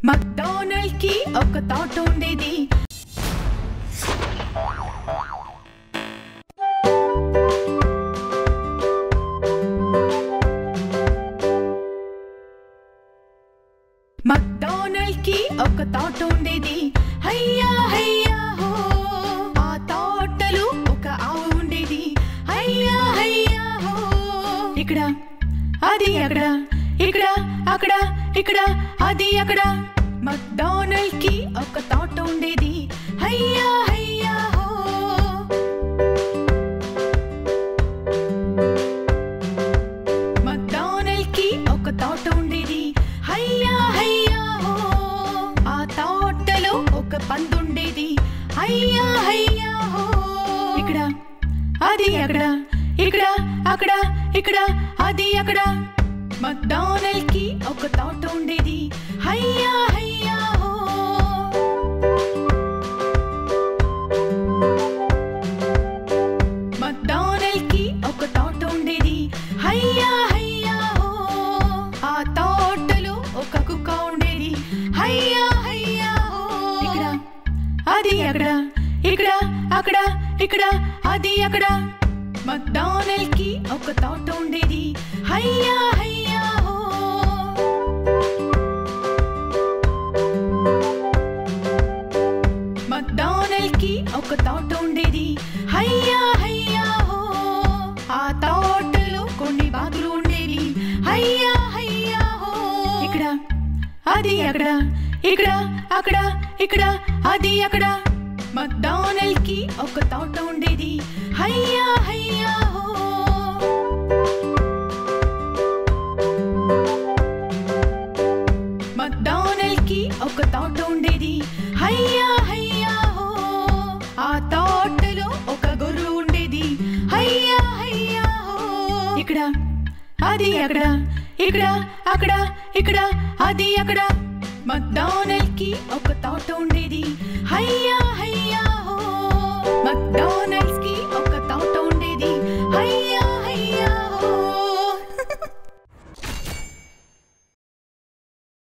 మక్డొనాల్డ్ కి ఒక తోట ఉండేది మక్డొనాల్డ్ కి ఒక తోట ఉండేది హయ్యా హయ్యా హో ఆ తోటలో ఒక ఆవు ఉండేది హయ్యా హయ్యా హో ఇక్కడ అది అక్కడ ఇక్కడ అక్కడ ఇక్కడ అది అక్కడ మక్డొనాల్డ్ కి ఒక తోట ఉండేది హయ్యా హయ్యా హో మక్డొనాల్డ్ కి ఒక తోట ఉండేది హయ్యా హయ్యా హో ఆ తోటలో ఒక పందు ఉండేది హయ్యా హయ్యా హో ఇక్కడ అది అక్కడ ఇక్కడ అక్కడ ఇక్కడ అది అక్కడ మక్డొనాల్డ్ కి ఒక తోట ఉండేది హయ్యా హయ్యా హో మక్డొనాల్డ్ కి ఒక తోట ఉండేది హయ్యా హయ్యా హో ఆ తోటలో ఒక కుక్క ఉండేది హయ్యా హయ్యా హో ఇక్కడ అది అక్కడ ఇక్కడ అక్కడ ఇక్కడ అది అక్కడ మక్డొనాల్డ్ కి ఒక తోట ఉండేది హయ్యా హయ్యా హో మక్డొనాల్డ్ కి ఒక తోట ఉండేది హయ్యా హయ్యా హో ఆ తోటలో కొన్ని బాతులు ఉండేవి హయ్యా హయ్యా హో ఇక్కడ అది అక్కడ ఇక్కడ అక్కడ ఇక్కడ అది అక్కడ మక్డొనాల్డ్ కి ఒక తోట ఉండేది హయ్యా హయ్యా హో మక్డొనాల్డ్ కి ఒక తోట ఉండేది హయ్యా హయ్యా హో ఆ తోటలో ఒక గొర్రె ఉండేది హయ్యా హయ్యా హో ఇక్కడ అది అక్కడ ఇక్కడ అక్కడ ఇక్కడ అది అక్కడ మక్డొనాల్డ్ కి ఒక తోట ఉండేది హయ్యా హయ్యా